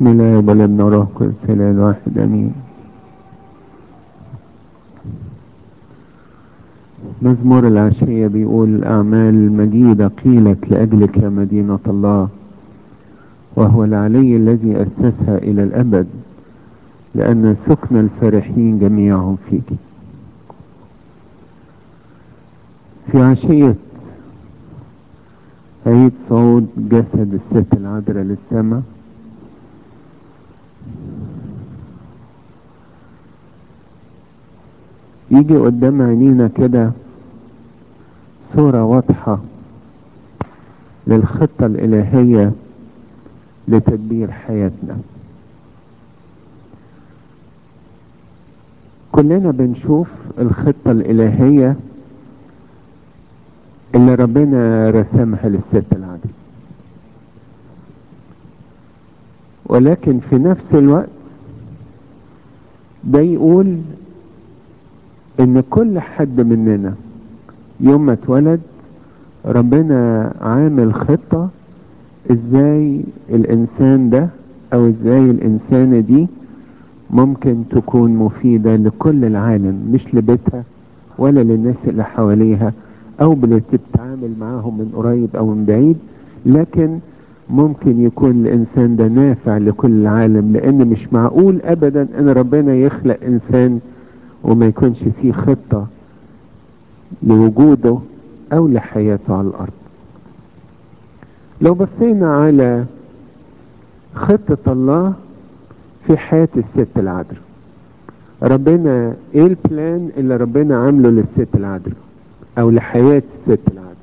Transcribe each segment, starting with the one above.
بسم الله ولدنا روح كل سلال واحد امين مزمور العشية بيقول الأعمال المجيدة قيلت لأجلك يا مدينة الله وهو العلي الذي أسسها إلى الأبد لأن سكن الفرحين جميعهم فيك في عشية عيد صعود جسد الست العذراء للسماء يجي قدام عينينا كده صورة واضحة للخطة الإلهية لتدبير حياتنا كلنا بنشوف الخطة الإلهية اللي ربنا رسمها للست العذراء ولكن في نفس الوقت ده يقول ان كل حد مننا يوم ما اتولد ربنا عامل خطة ازاي الانسان ده او ازاي الانسانة دي ممكن تكون مفيدة لكل العالم مش لبيتها ولا للناس اللي حواليها او بتتعامل معاهم من قريب او من بعيد لكن ممكن يكون الانسان ده نافع لكل العالم لان مش معقول ابدا ان ربنا يخلق انسان وما يكونش فيه خطة لوجوده او لحياته على الارض لو بصينا على خطة الله في حياة الست العذراء ربنا ايه البلان اللي ربنا عامله للست العذراء او لحياة الست العذراء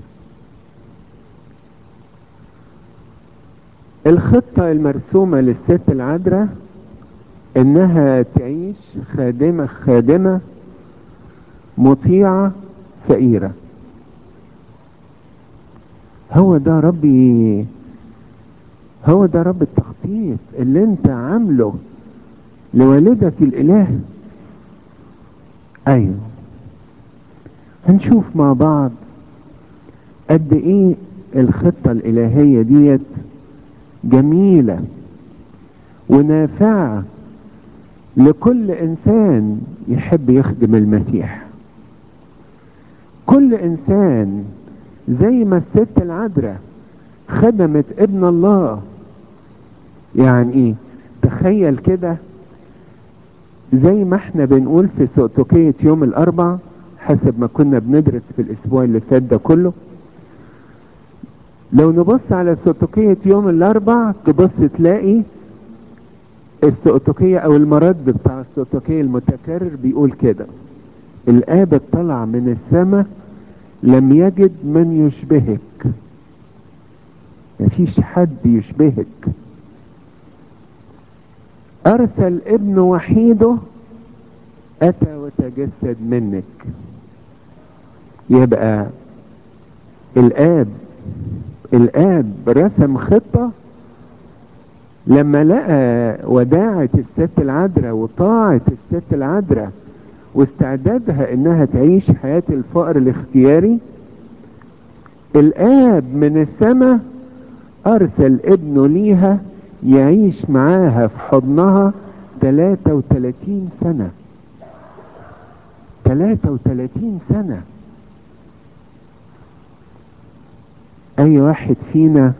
الخطة المرسومة للست العذراء انها تعيش خادمة خادمة مطيعة فقيرة هو ده ربي هو ده رب التخطيط اللي انت عامله لوالدة الاله ايوه هنشوف مع بعض قد ايه الخطة الالهية ديت جميلة ونافعة لكل انسان يحب يخدم المسيح كل انسان زي ما الست العذراء خدمت ابن الله يعني ايه تخيل كده زي ما احنا بنقول في سؤتوكية يوم الاربع حسب ما كنا بندرس في الاسبوع اللي فات ده كله لو نبص على سؤتوكية يوم الاربع تبص تلاقي السؤتوكية او المرد بتاع السؤتوكية المتكرر بيقول كده الاب اطلع من السماء لم يجد من يشبهك مفيش حد يشبهك ارسل ابن وحيده اتى وتجسد منك يبقى الاب الاب رسم خطة لما لقى وداعة الست العذراء وطاعة الست العذراء واستعدادها انها تعيش حياة الفقر الاختياري الاب من السماء ارسل ابنه ليها يعيش معاها في حضنها 33 سنة 33 سنة اي واحد فينا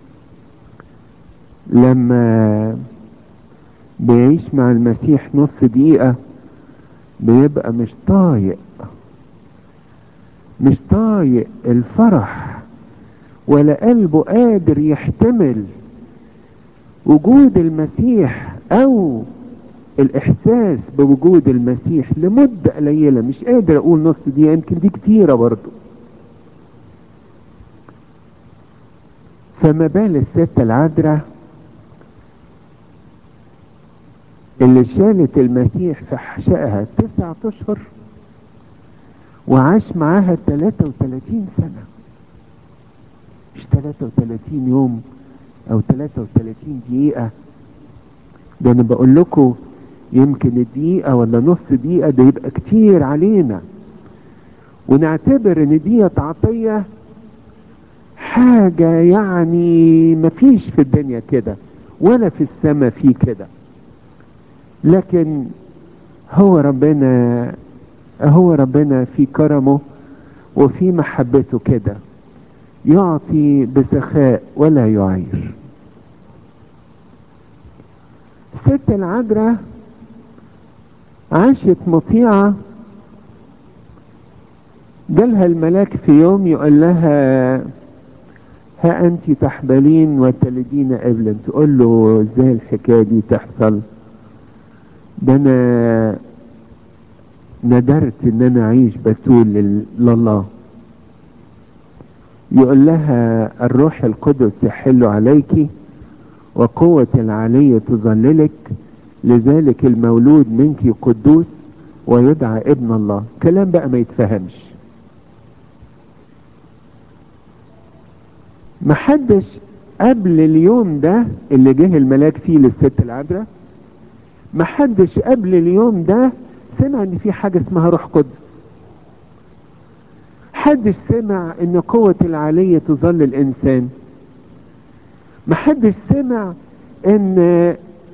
لما بيعيش مع المسيح نص دقيقة بيبقى مش طايق مش طايق الفرح ولا قلبه قادر يحتمل وجود المسيح او الاحساس بوجود المسيح لمدة قليلة مش قادر اقول نص دقيقة يمكن دي كتيرة برضو فما بال الست العذراء اللي شالت المسيح في حشائها تسعة اشهر وعاش معاها 33 سنة مش 33 يوم او 33 دقيقة ده انا بقول لكم يمكن الدقيقة ولا نص دقيقة ده يبقى كتير علينا ونعتبر ان دي عطية حاجة يعني مفيش في الدنيا كده ولا في السماء في كده لكن هو ربنا هو ربنا في كرمه وفي محبته كده يعطي بسخاء ولا يعير الست العذراء عاشت مطيعة جالها الملاك في يوم يقول لها ها انت تحبلين وتلدين ابلا تقول له ازاي الحكايه دي تحصل ده انا ندرت ان انا اعيش بتول لله يقول لها الروح القدس يحل عليك وقوة العلي تظللك لذلك المولود منك قدوس ويدعى ابن الله كلام بقى ما يتفهمش محدش قبل اليوم ده اللي جه الملاك فيه للست العذراء محدش قبل اليوم ده سمع ان في حاجة اسمها روح قدس محدش سمع ان قوة العلي تظل الانسان محدش سمع ان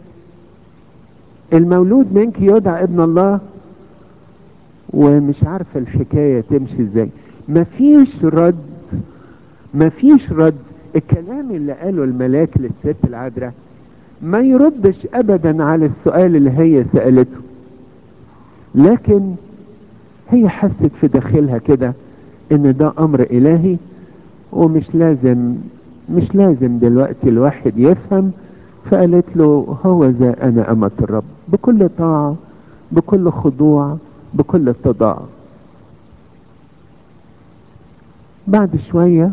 المولود منك يدعى ابن الله ومش عارفة الحكاية تمشي ازاي مفيش رد مفيش رد الكلام اللي قاله الملاك للست العذراء ما يردش ابدا على السؤال اللي هي سألته لكن هي حست في داخلها كده ان ده امر الهي ومش لازم مش لازم دلوقتي الواحد يفهم فقالت له هو ذا انا امة الرب بكل طاعة بكل خضوع بكل اتضاع بعد شوية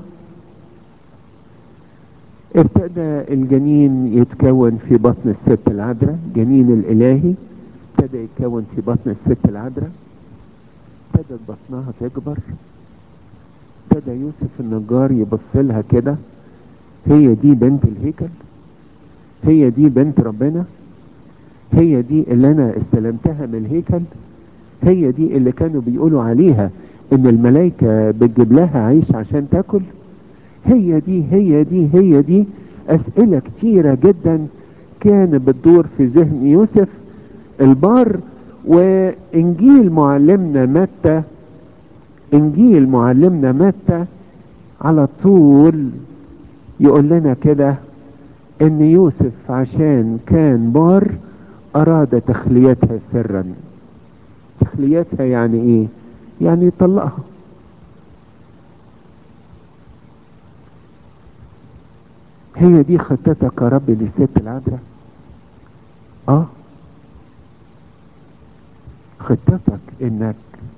ابتدى الجنين يتكون في بطن الست العذراء جنين الالهي ابتدى يتكون في بطن الست العذراء ابتدت بطنها تكبر ابتدى يوسف النجار يبص لها كده هي دي بنت الهيكل هي دي بنت ربنا هي دي اللي انا استلمتها من الهيكل هي دي اللي كانوا بيقولوا عليها ان الملائكة بتجيب لها عيش عشان تاكل هي دي هي دي هي دي اسئلة كتيرة جدا كان بتدور في ذهن يوسف البار وانجيل معلمنا متى انجيل معلمنا متى على طول يقول لنا كده ان يوسف عشان كان بار اراد تخليتها سرا تخليتها يعني ايه يعني يطلقها هي دي خطتك يا رب للست العذراء اه خطتك انك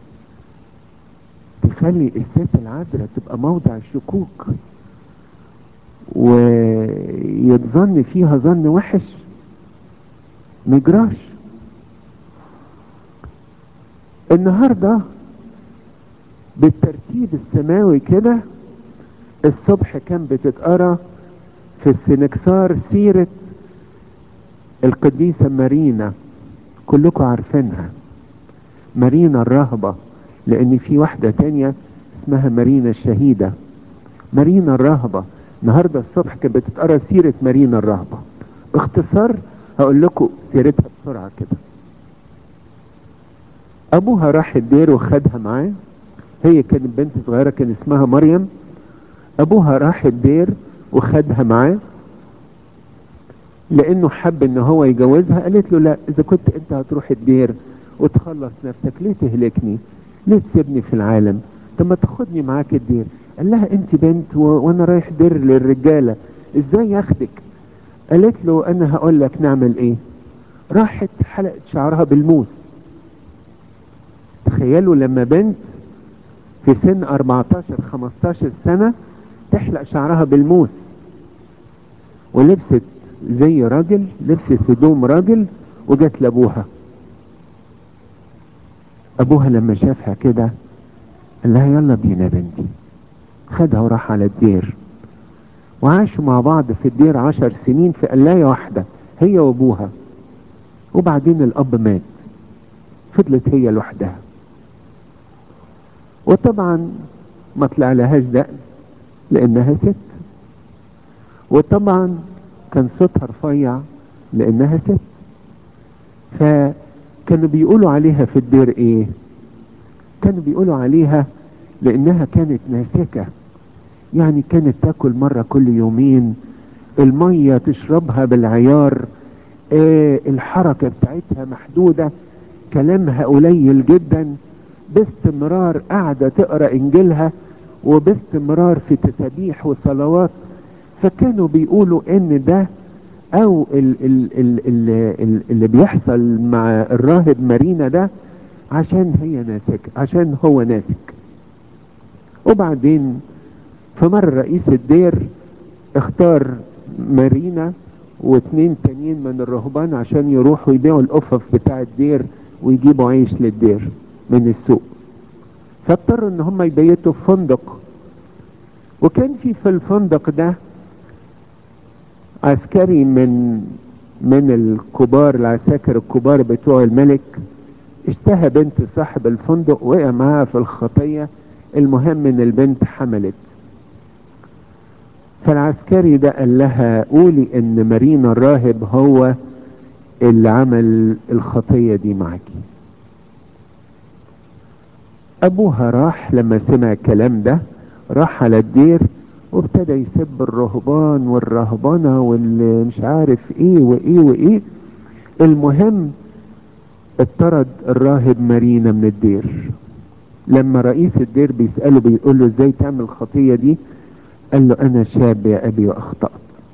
تخلي الست العذراء تبقى موضع الشكوك ويتظن فيها ظن وحش مجراش النهاردة بالترتيب السماوي كده الصبح كان بتتقرا في السنكسار سيرة القديسة مارينا كلكم عارفينها مارينا الرهبة لان في واحدة تانية اسمها مارينا الشهيدة مارينا الرهبة النهاردة الصبح كانت بتتقرا سيرة مارينا الرهبة باختصار هقول لكم سيرتها بسرعة كده ابوها راح الدير وخدها معاه هي كانت بنت صغيرة كان اسمها مريم ابوها راح الدير وخدها معاه لانه حب ان هو يجوزها قالت له لا اذا كنت انت هتروح الدير وتخلص نفسك ليه تهلكني ليه تسيبني في العالم طب ما تاخدني معاك الدير قال لها انت بنت و... وانا رايح دير للرجالة ازاي ياخدك قالت له انا هقول لك نعمل ايه راحت حلقت شعرها بالموس تخيلوا لما بنت في سن 14 15 سنة تحلق شعرها بالموس ولبست زي راجل لبست هدوم راجل وجت لابوها ابوها لما شافها كده قال لها يلا بينا بنتي خدها وراح على الدير وعاشوا مع بعض في الدير عشر سنين في قلاية واحدة هي وابوها وبعدين الاب مات فضلت هي لوحدها وطبعا ما طلع لهاش دقن لانها ست وطبعا كان صوتها رفيع لانها ست فكانوا بيقولوا عليها في الدير ايه كانوا بيقولوا عليها لانها كانت ناسكة يعني كانت تاكل مرة كل يومين المية تشربها بالعيار آه الحركة بتاعتها محدودة كلامها قليل جدا باستمرار قاعدة تقرأ انجيلها وباستمرار في تسابيح وصلوات فكانوا بيقولوا ان ده او ال ال ال ال ال اللي بيحصل مع الراهب مارينا ده عشان هي ناسك عشان هو ناسك وبعدين في مرة رئيس الدير اختار مارينا واتنين تانيين من الرهبان عشان يروحوا يبيعوا القفف بتاع الدير ويجيبوا عيش للدير من السوق فاضطروا ان هم يبيتوا في فندق وكان في في الفندق ده عسكري من من الكبار العساكر الكبار بتوع الملك اشتهى بنت صاحب الفندق وقع معاها في الخطية المهم ان البنت حملت فالعسكري ده قال لها قولي ان مارينا الراهب هو اللي عمل الخطية دي معاكي ابوها راح لما سمع الكلام ده راح على الدير وابتدى يسب الرهبان والرهبنة واللي مش عارف ايه وايه وايه المهم اطرد الراهب مارينا من الدير لما رئيس الدير بيسأله بيقول له ازاي تعمل الخطية دي قال له انا شاب يا ابي واخطأت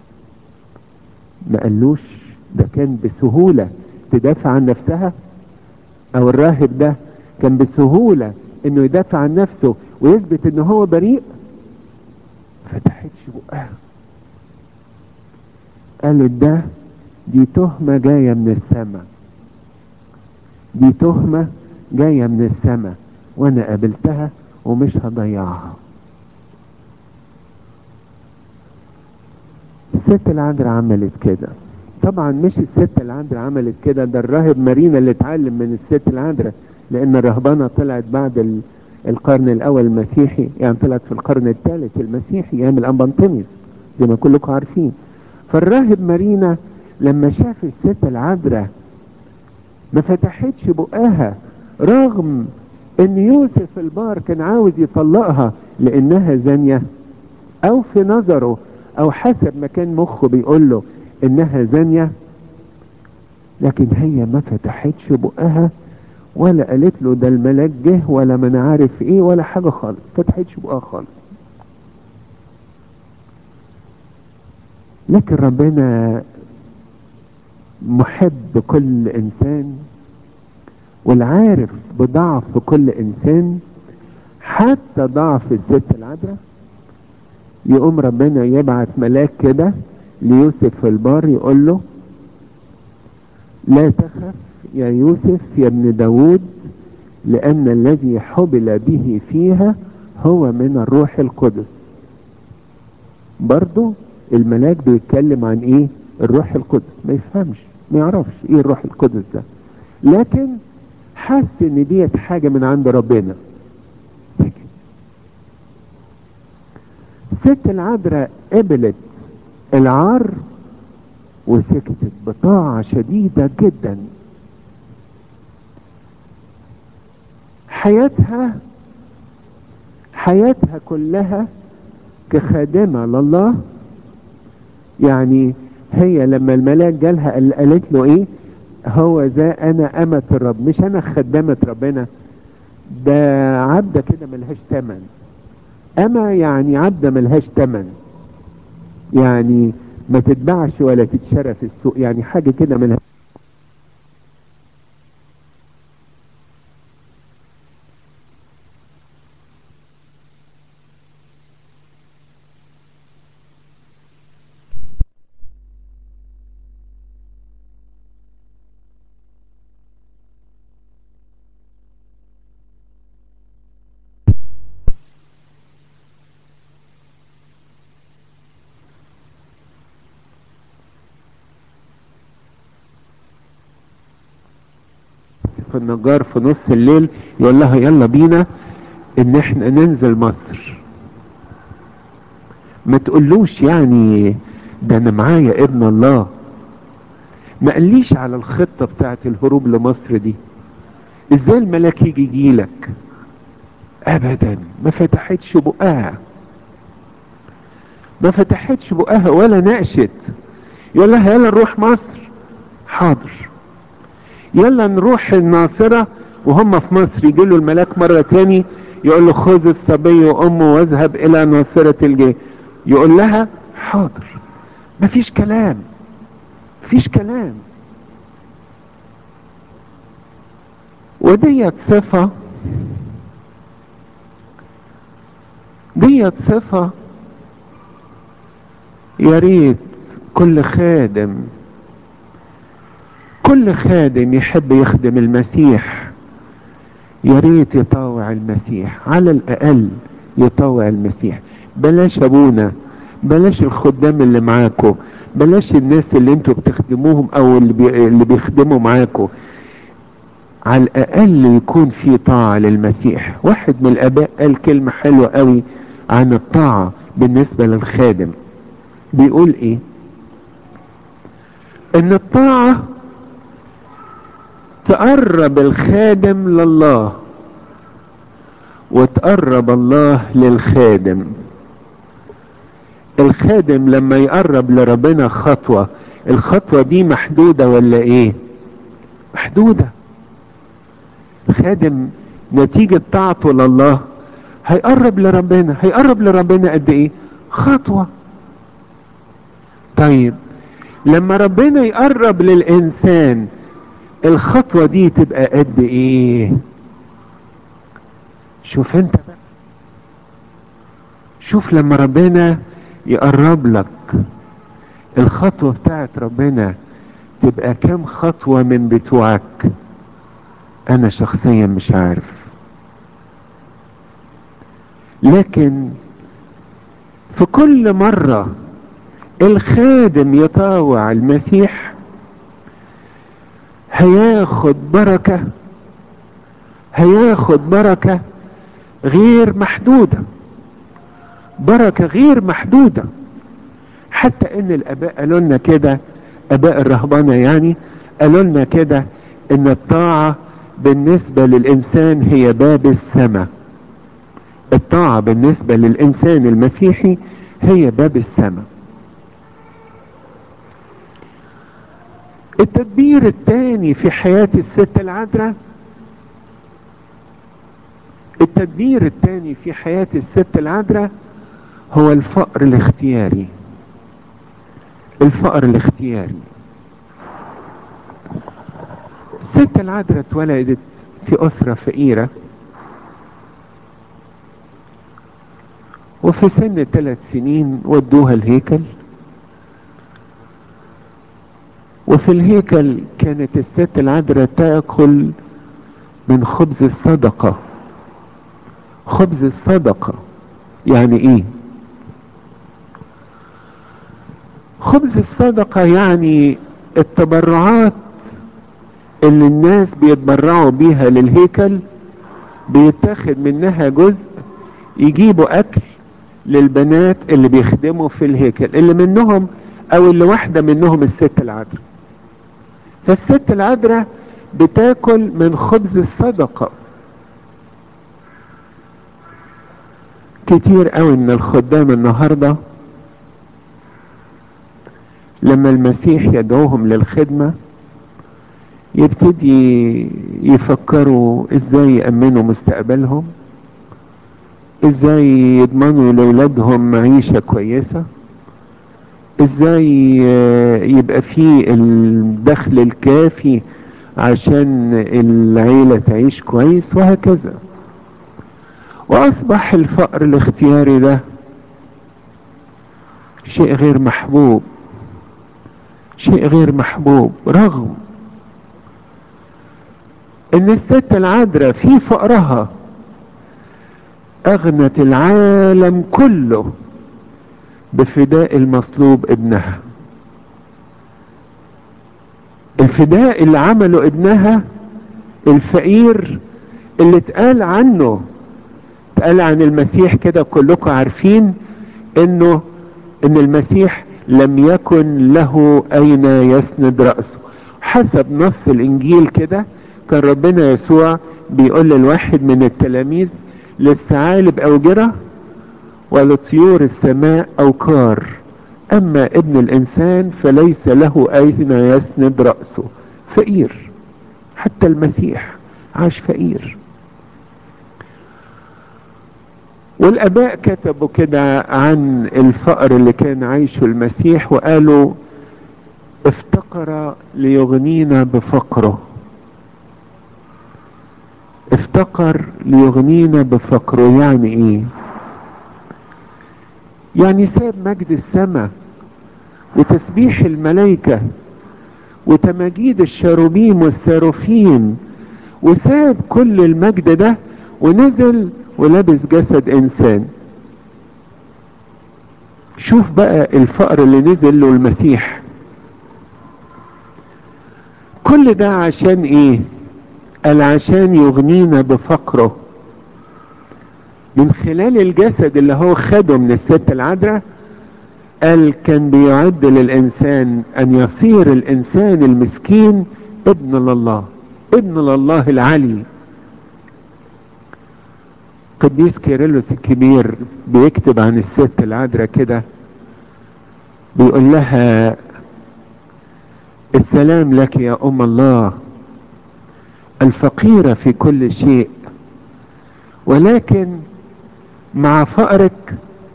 ما قالوش ده كان بسهولة تدافع عن نفسها او الراهب ده كان بسهولة انه يدافع عن نفسه ويثبت ان هو بريء فتحتش بقها قالت ده دي تهمة جاية من السماء دي تهمة جاية من السماء وانا قابلتها ومش هضيعها الست العذراء عملت كده طبعا مش الست العذراء عملت كده ده الراهب مارينا اللي اتعلم من الست العذراء لان الرهبانة طلعت بعد القرن الاول المسيحي يعني طلعت في القرن الثالث المسيحي ايام الانبنطونيوس زي ما كلكم عارفين فالراهب مارينا لما شاف الست العذراء ما فتحتش بقها رغم ان يوسف البار كان عاوز يطلقها لانها زانية او في نظره او حسب ما كان مخه بيقول له انها زانية لكن هي ما فتحتش بقها ولا قالت له ده الملاك جه ولا ما انا عارف ايه ولا حاجة خالص فتحتش بقها خالص لكن ربنا محب كل انسان والعارف بضعف كل انسان حتى ضعف الست العذراء يقوم ربنا يبعث ملاك كده ليوسف البار يقول له لا تخف يا يوسف يا ابن داود لأن الذي حبل به فيها هو من الروح القدس برضو الملاك بيتكلم عن ايه الروح القدس ما يفهمش ما يعرفش ايه الروح القدس ده لكن حس ان ديت حاجة من عند ربنا ست العذراء قبلت العار وسكتت بطاعة شديدة جدا حياتها حياتها كلها كخادمة لله يعني هي لما الملاك جالها قالت له ايه هو ذا انا امة الرب مش انا خدامة ربنا ده عبدة كده ملهاش تمن اما يعني عبدة ملهاش تمن يعني ما تتباعش ولا تتشرى في السوق يعني حاجة كده ملهاش في النجار في نص الليل يقول لها يلا بينا ان احنا ننزل مصر ما تقولوش يعني ده انا معايا ابن الله ما قاليش على الخطة بتاعت الهروب لمصر دي ازاي الملاك يجي يجيلك ابدا ما فتحتش بقها ما فتحتش بقها ولا ناقشت يقول لها يلا نروح مصر حاضر يلا نروح الناصرة وهم في مصر يجي له الملاك مرة تاني يقول له خذ الصبي وامه واذهب الى ناصرة الجي يقول لها حاضر مفيش كلام مفيش كلام وديت صفة ديت صفة يا ريت كل خادم كل خادم يحب يخدم المسيح يا ريت يطاوع المسيح على الاقل يطاوع المسيح بلاش ابونا بلاش الخدام اللي معاكم بلاش الناس اللي انتوا بتخدموهم او اللي, بي... اللي بيخدموا معاكم على الاقل يكون في طاعة للمسيح واحد من الاباء قال كلمة حلوة قوي عن الطاعة بالنسبة للخادم بيقول ايه ان الطاعة تقرب الخادم لله وتقرب الله للخادم الخادم لما يقرب لربنا خطوة الخطوة دي محدودة ولا ايه محدودة الخادم نتيجة طاعته لله هيقرب لربنا هيقرب لربنا قد ايه خطوة طيب لما ربنا يقرب للانسان الخطوة دي تبقى قد ايه شوف انت بقى شوف لما ربنا يقرب لك الخطوة بتاعت ربنا تبقى كم خطوة من بتوعك انا شخصيا مش عارف لكن في كل مرة الخادم يطاوع المسيح هياخد بركة هياخد بركة غير محدودة بركة غير محدودة حتى ان الاباء قالوا لنا كده اباء الرهبانة يعني قالوا لنا كده ان الطاعة بالنسبة للانسان هي باب السماء الطاعة بالنسبة للانسان المسيحي هي باب السماء التدبير الثاني في حياة الست العذراء التدبير الثاني في حياة الست العذراء هو الفقر الاختياري الفقر الاختياري الست العذراء اتولدت في أسرة فقيرة وفي سن ثلاث سنين ودوها الهيكل وفي الهيكل كانت الست العذراء تاكل من خبز الصدقة خبز الصدقة يعني ايه خبز الصدقة يعني التبرعات اللي الناس بيتبرعوا بيها للهيكل بيتاخد منها جزء يجيبوا اكل للبنات اللي بيخدموا في الهيكل اللي منهم او اللي واحدة منهم الست العذراء فالست العذراء بتاكل من خبز الصدقة كتير قوي من الخدام النهاردة لما المسيح يدعوهم للخدمة يبتدي يفكروا ازاي يأمنوا مستقبلهم ازاي يضمنوا لأولادهم معيشة كويسة ازاي يبقى فيه الدخل الكافي عشان العيلة تعيش كويس وهكذا واصبح الفقر الاختياري ده شيء غير محبوب شيء غير محبوب رغم ان الست العذراء في فقرها اغنت العالم كله بفداء المصلوب ابنها الفداء اللي عمله ابنها الفقير اللي اتقال عنه اتقال عن المسيح كده كلكم عارفين انه ان المسيح لم يكن له اين يسند رأسه حسب نص الانجيل كده كان ربنا يسوع بيقول للواحد من التلاميذ للثعالب اوجرة ولطيور السماء اوكار اما ابن الانسان فليس له اين يسند رأسه فقير حتى المسيح عاش فقير والاباء كتبوا كده عن الفقر اللي كان عايشه المسيح وقالوا افتقر ليغنينا بفقره افتقر ليغنينا بفقره يعني ايه يعني ساب مجد السماء وتسبيح الملائكة وتماجيد الشاروبيم والساروفيم وساب كل المجد ده ونزل ولبس جسد انسان شوف بقى الفقر اللي نزل له المسيح كل ده عشان ايه قال عشان يغنينا بفقره من خلال الجسد اللي هو خده من الست العذراء قال كان بيعد للانسان ان يصير الانسان المسكين ابن لله ابن لله العلي قديس كيرلس الكبير بيكتب عن الست العذراء كده بيقول لها السلام لك يا ام الله الفقيرة في كل شيء ولكن مع فقرك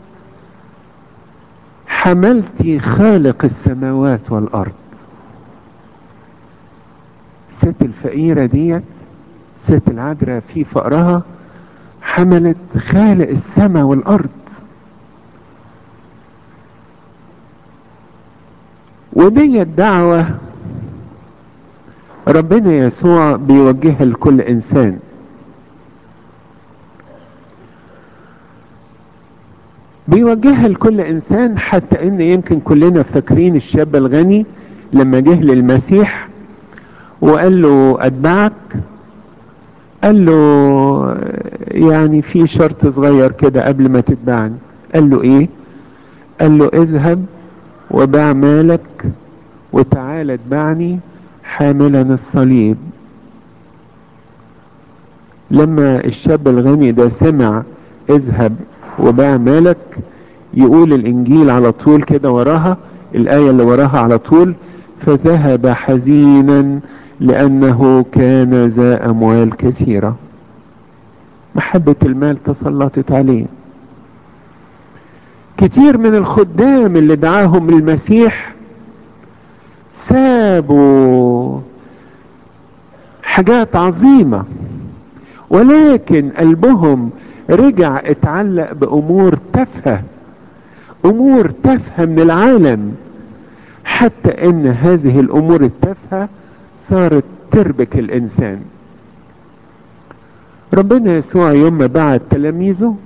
حملت خالق السماوات والارض ست الفقيرة ديت ست العذراء في فقرها حملت خالق السماء والارض ودي الدعوة ربنا يسوع بيوجهها لكل انسان بيوجهها لكل انسان حتى ان يمكن كلنا فاكرين الشاب الغني لما جه للمسيح وقال له اتبعك قال له يعني في شرط صغير كده قبل ما تتبعني قال له ايه قال له اذهب وباع مالك وتعال اتبعني حاملا الصليب لما الشاب الغني ده سمع اذهب وباع مالك يقول الانجيل على طول كده وراها الايه اللي وراها على طول فذهب حزينا لانه كان ذا اموال كثيره محبه المال تسلطت عليه كتير من الخدام اللي دعاهم المسيح سابوا حاجات عظيمه ولكن قلبهم رجع اتعلق بامور تافهه امور تافهه من العالم حتى ان هذه الامور التافهه صارت تربك الانسان ربنا يسوع يوم ما بعت تلاميذه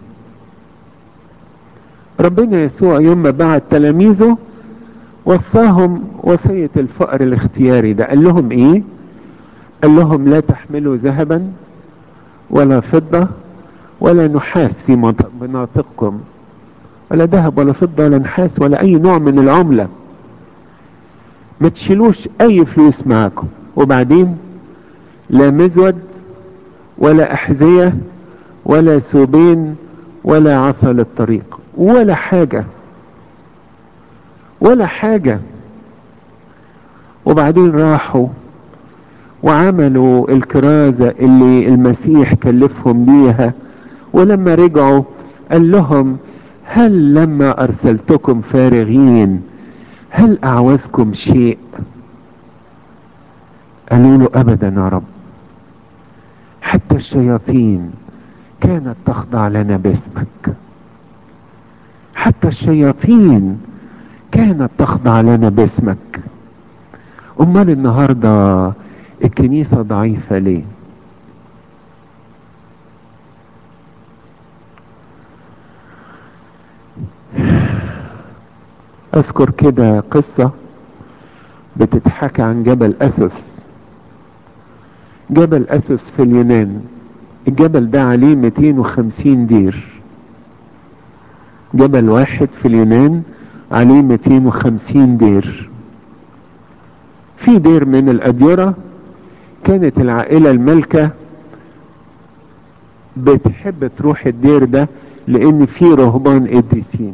ربنا يسوع يوم ما بعت تلاميذه وصاهم وصية الفقر الاختياري ده قال لهم ايه قال لهم لا تحملوا ذهبا ولا فضة ولا نحاس في مناطقكم ولا ذهب ولا فضة ولا نحاس ولا اي نوع من العملة ما تشيلوش اي فلوس معاكم وبعدين لا مزود ولا احذية ولا ثوبين ولا عصا للطريق ولا حاجة ولا حاجة وبعدين راحوا وعملوا الكرازة اللي المسيح كلفهم بيها ولما رجعوا قال لهم هل لما ارسلتكم فارغين هل اعوزكم شيء قالوا له ابدا يا رب حتى الشياطين كانت تخضع لنا باسمك حتى الشياطين كانت تخضع لنا باسمك امال النهارده الكنيسه ضعيفه ليه اذكر كده قصة بتتحكى عن جبل اثوس جبل اثوس في اليونان الجبل ده عليه 250 دير جبل واحد في اليونان عليه 250 دير في دير من الأديرة كانت العائلة المالكة بتحب تروح الدير ده لأن فيه رهبان قديسين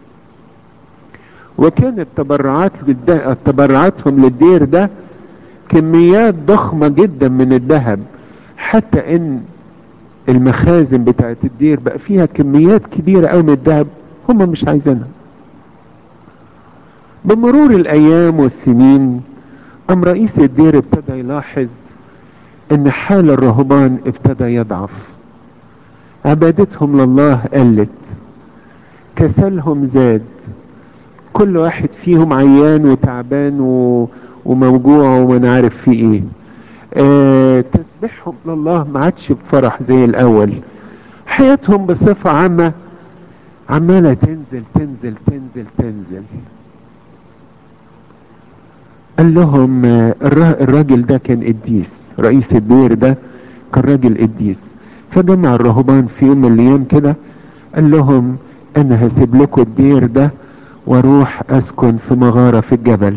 وكانت تبرعات تبرعاتهم للدير ده كميات ضخمة جدا من الذهب حتى ان المخازن بتاعت الدير بقى فيها كميات كبيرة قوي من الذهب هم مش عايزينها بمرور الايام والسنين ام رئيس الدير ابتدى يلاحظ ان حال الرهبان ابتدى يضعف عبادتهم لله قلت كسلهم زاد كل واحد فيهم عيان وتعبان و... وموجوع وما عارف فيه ايه آه تسبيحهم لله ما عادش بفرح زي الاول حياتهم بصفة عامة عمالة تنزل تنزل تنزل تنزل قال لهم آه الراجل ده كان قديس رئيس الدير ده كان راجل قديس فجمع الرهبان في يوم من الايام كده قال لهم انا هسيب لكم الدير ده واروح اسكن في مغارة في الجبل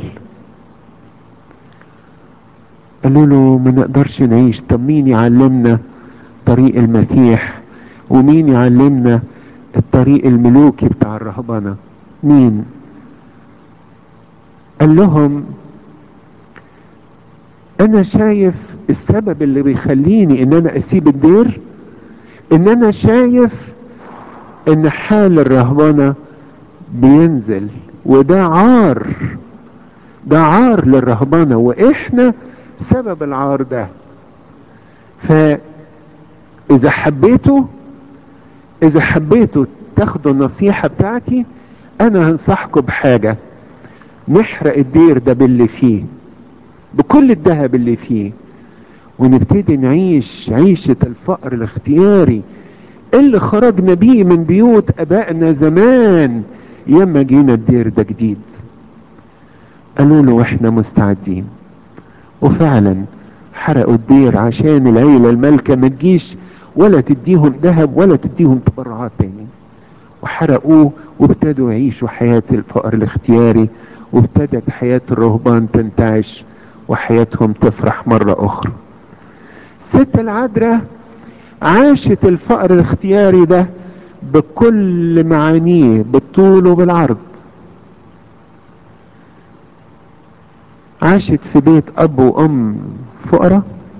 قالوا له ما نقدرش نعيش طب مين يعلمنا طريق المسيح ومين يعلمنا الطريق الملوكي بتاع الرهبنة مين قال لهم انا شايف السبب اللي بيخليني ان انا اسيب الدير ان انا شايف ان حال الرهبنة بينزل وده عار ده عار للرهبنة واحنا سبب العار ده فاذا حبيتوا اذا حبيتوا تاخدوا النصيحة بتاعتي انا هنصحكم بحاجة نحرق الدير ده باللي فيه بكل الذهب اللي فيه ونبتدي نعيش عيشة الفقر الاختياري اللي خرجنا بيه من بيوت ابائنا زمان ياما جينا الدير ده جديد قالوا له احنا مستعدين وفعلا حرقوا الدير عشان العيلة المالكة ما تجيش ولا تديهم ذهب ولا تديهم تبرعات تاني وحرقوه وابتدوا يعيشوا حياة الفقر الاختياري وابتدت حياة الرهبان تنتعش وحياتهم تفرح مرة اخرى الست العذراء عاشت الفقر الاختياري ده بكل معانيه بالطول وبالعرض عاشت في بيت اب وام فقراء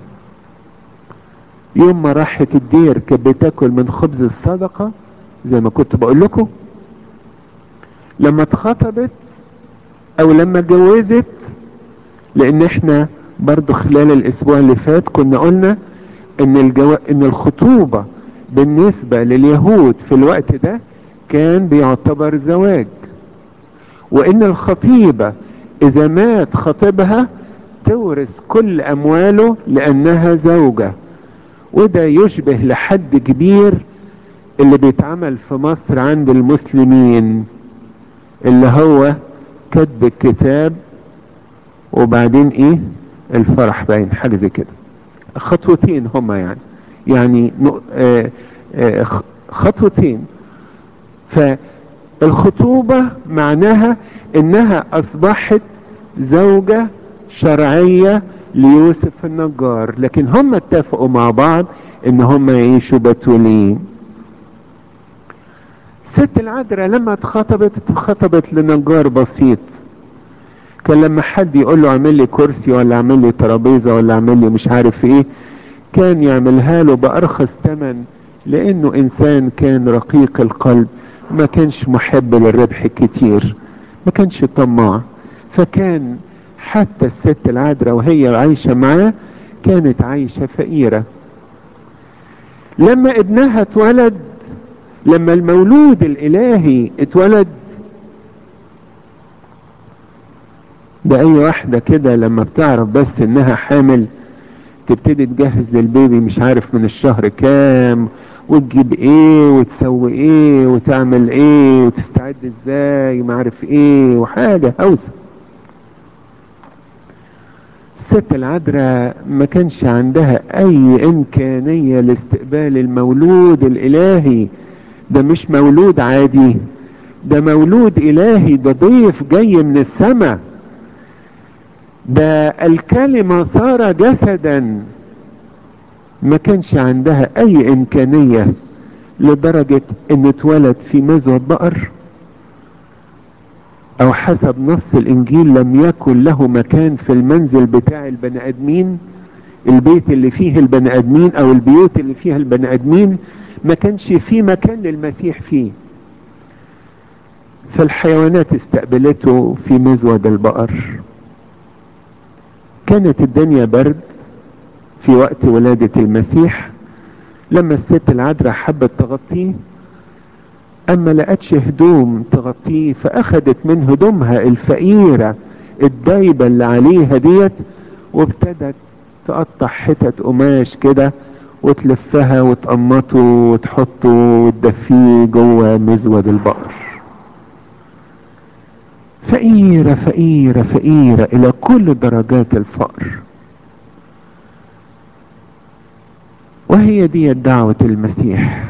يوم ما راحت الدير كانت بتاكل من خبز الصدقة زي ما كنت بقول لكم لما اتخطبت او لما اتجوزت لان احنا برضو خلال الاسبوع اللي فات كنا قلنا ان الجو... ان الخطوبة بالنسبة لليهود في الوقت ده كان بيعتبر زواج وان الخطيبة اذا مات خطيبها تورث كل امواله لانها زوجة وده يشبه لحد كبير اللي بيتعمل في مصر عند المسلمين اللي هو كتب الكتاب وبعدين ايه الفرح باين حاجة زي كده خطوتين هما يعني يعني آآ آآ خطوتين فالخطوبة معناها انها اصبحت زوجة شرعية ليوسف النجار لكن هم اتفقوا مع بعض ان هم يعيشوا بتولين ست العذراء لما اتخطبت اتخطبت لنجار بسيط كان لما حد يقول له اعمل لي كرسي ولا اعمل لي ترابيزه ولا اعمل لي مش عارف ايه كان يعملها له بارخص ثمن لانه انسان كان رقيق القلب ما كانش محب للربح كتير ما كانش طماع فكان حتى الست العذراء وهي عايشه معاه كانت عايشه فقيره لما ابنها اتولد لما المولود الالهي اتولد ده اي واحدة كده لما بتعرف بس انها حامل تبتدي تجهز للبيبي مش عارف من الشهر كام وتجيب ايه وتسوي ايه وتعمل ايه وتستعد ازاي ما عارف ايه وحاجة هوسة الست العذراء ما كانش عندها اي امكانية لاستقبال المولود الالهي ده مش مولود عادي ده مولود الهي ده ضيف جاي من السماء ده الكلمة صار جسدا ما كانش عندها اي امكانية لدرجة ان اتولد في مزوة بقر او حسب نص الانجيل لم يكن له مكان في المنزل بتاع البني ادمين البيت اللي فيه البني ادمين او البيوت اللي فيها البني ادمين ما كانش فيه مكان للمسيح فيه فالحيوانات استقبلته في مزود البقر كانت الدنيا برد في وقت ولادة المسيح لما الست العذراء حبت تغطيه اما لقتش هدوم تغطيه فاخدت من هدومها الفقيرة الدايبة اللي عليها ديت وابتدت تقطع حتت قماش كده وتلفها وتقمطه وتحطه وتدفيه جوه مزود البقر فقيرة فقيرة فقيرة الى كل درجات الفقر وهي دي دعوة المسيح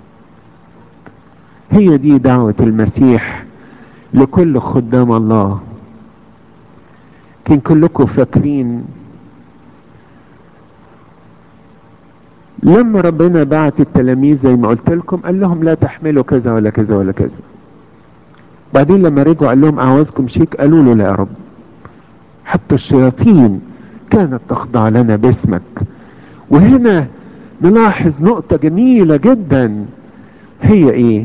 هي دي دعوة المسيح لكل خدام الله كان كلكم فاكرين لما ربنا بعت التلاميذ زي ما قلت لكم قال لهم لا تحملوا كذا ولا كذا ولا كذا بعدين لما رجعوا قال لهم اعوزكم شيك قالوا له لا يا رب حتى الشياطين كانت تخضع لنا باسمك وهنا نلاحظ نقطة جميلة جدا هي ايه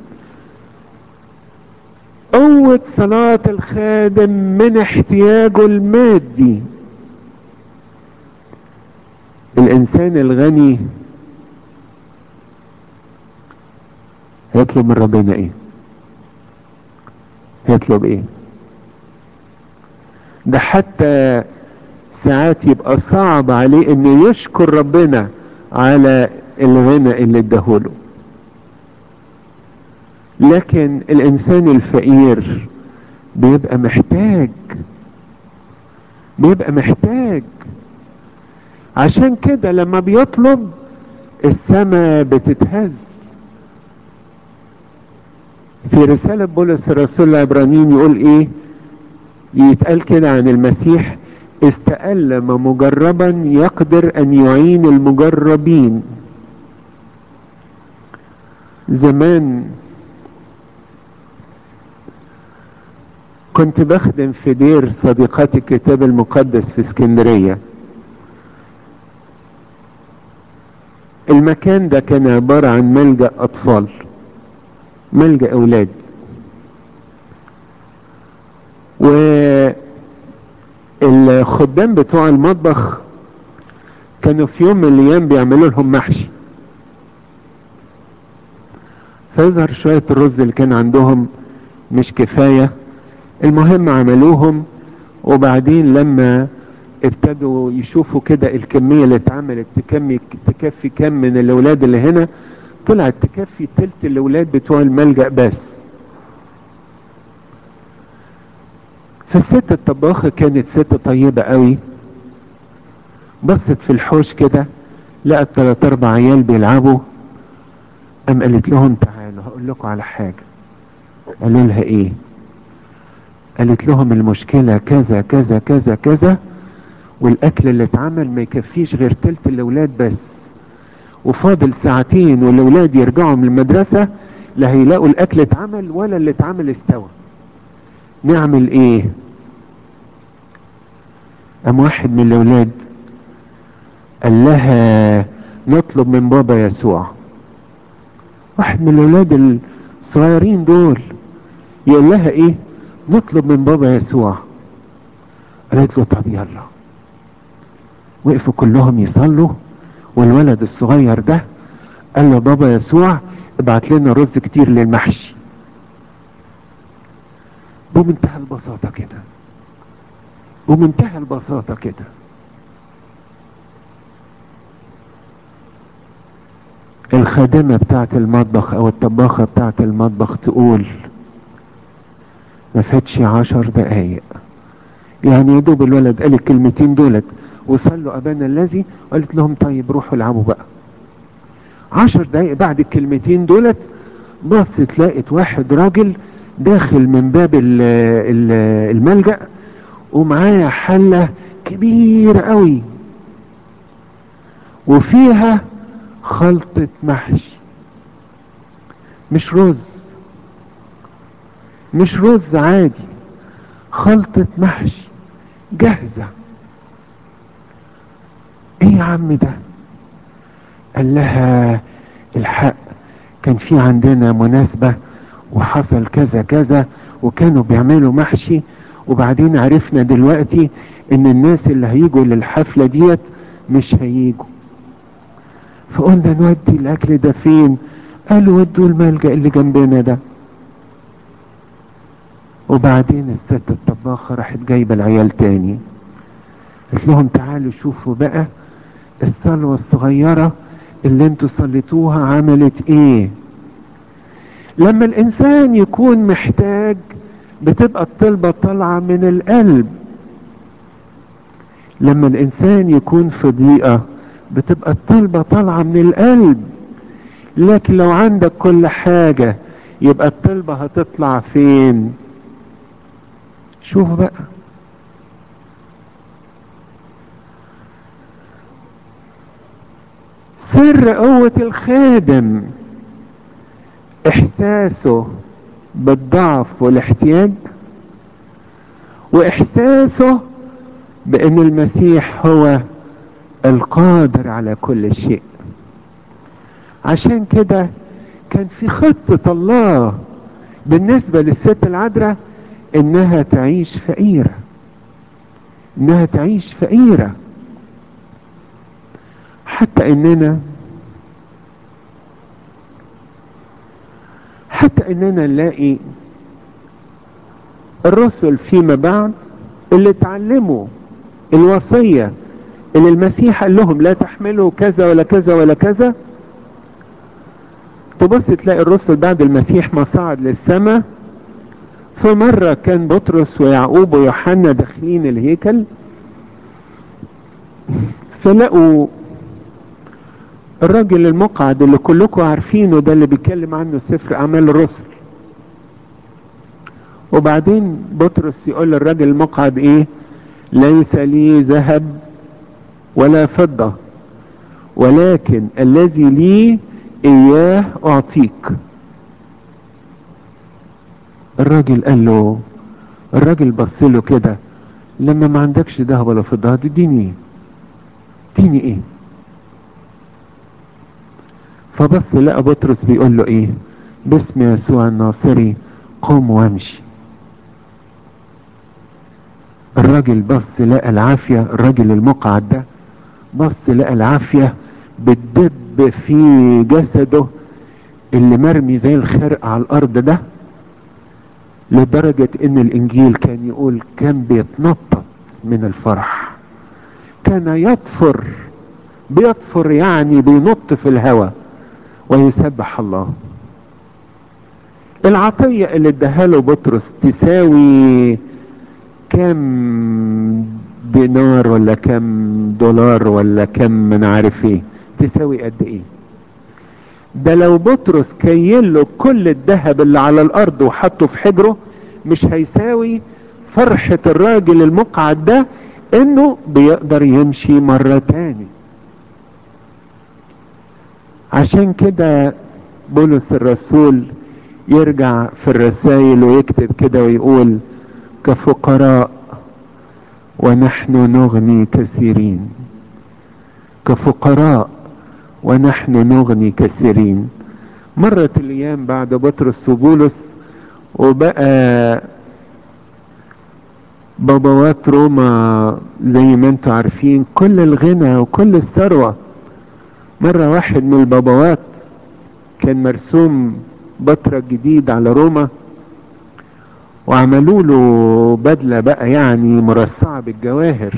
قوة صلاة الخادم من احتياجه المادي الانسان الغني هيطلب من ربنا ايه هيطلب ايه ده حتى ساعات يبقى صعب عليه انه يشكر ربنا على الغنى اللي اداهوله لكن الانسان الفقير بيبقى محتاج بيبقى محتاج عشان كده لما بيطلب السماء بتتهز في رسالة بولس الرسول العبرانيين يقول ايه يتقال كده عن المسيح استألم مجربا يقدر ان يعين المجربين زمان كنت بخدم في دير صديقات الكتاب المقدس في اسكندرية المكان ده كان عبارة عن ملجأ اطفال ملجأ اولاد والخدام بتوع المطبخ كانوا في يوم من الايام بيعملوا لهم محشي فيظهر شوية الرز اللي كان عندهم مش كفاية المهم عملوهم وبعدين لما ابتدوا يشوفوا كده الكمية اللي اتعملت تكمي تكفي كم من الاولاد اللي هنا طلعت تكفي تلت الاولاد بتوع الملجأ بس فالست الطباخة كانت ست طيبة قوي بصت في الحوش كده لقت تلات اربع عيال بيلعبوا قام قالت لهم تعالوا هقول لكم على حاجة قالوا لها ايه قالت لهم المشكلة كذا كذا كذا كذا والاكل اللي اتعمل ما يكفيش غير تلت الاولاد بس وفاضل ساعتين والاولاد يرجعوا من المدرسة لا هيلاقوا الاكل اتعمل ولا اللي اتعمل استوى نعمل ايه قام واحد من الاولاد قال لها نطلب من بابا يسوع واحد من الاولاد الصغيرين دول يقول لها ايه نطلب من بابا يسوع قالت له طب يلا وقفوا كلهم يصلوا والولد الصغير ده قال له بابا يسوع ابعت لنا رز كتير للمحشي بمنتهى البساطة كده بمنتهى البساطة كده الخادمة بتاعت المطبخ او الطباخة بتاعت المطبخ تقول ما فاتش عشر دقايق يعني يا دوب الولد قال الكلمتين دولت وصلوا ابانا الذي قالت لهم طيب روحوا العبوا بقى عشر دقايق بعد الكلمتين دولت بصت لقت واحد راجل داخل من باب ال ال الملجأ ومعايا حلة كبيرة قوي وفيها خلطة محشي مش رز مش رز عادي خلطة محشي جاهزة ايه يا عم ده قال لها الحق كان في عندنا مناسبة وحصل كذا كذا وكانوا بيعملوا محشي وبعدين عرفنا دلوقتي ان الناس اللي هيجوا للحفلة ديت مش هيجوا فقلنا نودي الاكل ده فين قالوا ودوا الملجأ اللي جنبنا ده وبعدين الست الطباخة راحت جايبة العيال تاني قلت لهم تعالوا شوفوا بقى الصلوة الصغيرة اللي انتوا صليتوها عملت ايه لما الانسان يكون محتاج بتبقى الطلبة طالعة من القلب لما الانسان يكون في ضيقة بتبقى الطلبة طالعة من القلب لكن لو عندك كل حاجة يبقى الطلبة هتطلع فين شوف بقى سر قوة الخادم احساسه بالضعف والاحتياج واحساسه بان المسيح هو القادر على كل شيء عشان كده كان في خطة الله بالنسبة للست العذراء انها تعيش فقيرة انها تعيش فقيرة حتى اننا حتى اننا نلاقي الرسل فيما بعد اللي اتعلموا الوصية اللي المسيح قال لهم لا تحملوا كذا ولا كذا ولا كذا تبص تلاقي الرسل بعد المسيح ما صعد للسماء في مرة كان بطرس ويعقوب ويوحنا داخلين الهيكل فلقوا الراجل المقعد اللي كلكم عارفينه ده اللي بيتكلم عنه سفر اعمال الرسل وبعدين بطرس يقول للراجل المقعد ايه ليس لي ذهب ولا فضة ولكن الذي لي اياه اعطيك الراجل قال له الراجل بص له كده لما ما عندكش ذهب ولا فضة هتديني ايه اديني ايه فبص لقى بطرس بيقول له ايه باسم يسوع الناصري قم وامشي الراجل بص لقى العافية الراجل المقعد ده بص لقى العافية بتدب في جسده اللي مرمي زي الخرق على الارض ده لدرجة ان الانجيل كان يقول كان بيتنطط من الفرح كان يطفر بيطفر يعني بينط في الهواء ويسبح الله العطية اللي اداها له بطرس تساوي كم دينار ولا كم دولار ولا كم من عارف ايه تساوي قد ايه ده لو بطرس كيل له كل الذهب اللي على الارض وحطه في حجره مش هيساوي فرحة الراجل المقعد ده انه بيقدر يمشي مرة تاني عشان كده بولس الرسول يرجع في الرسائل ويكتب كده ويقول كفقراء ونحن نغني كثيرين كفقراء ونحن نغني كثيرين مرت الايام بعد بطرس وبولس وبقى بابوات روما زي ما انتم عارفين كل الغنى وكل الثروة مرة واحد من البابوات كان مرسوم بطرة جديد على روما وعملوا له بدلة بقى يعني مرصعة بالجواهر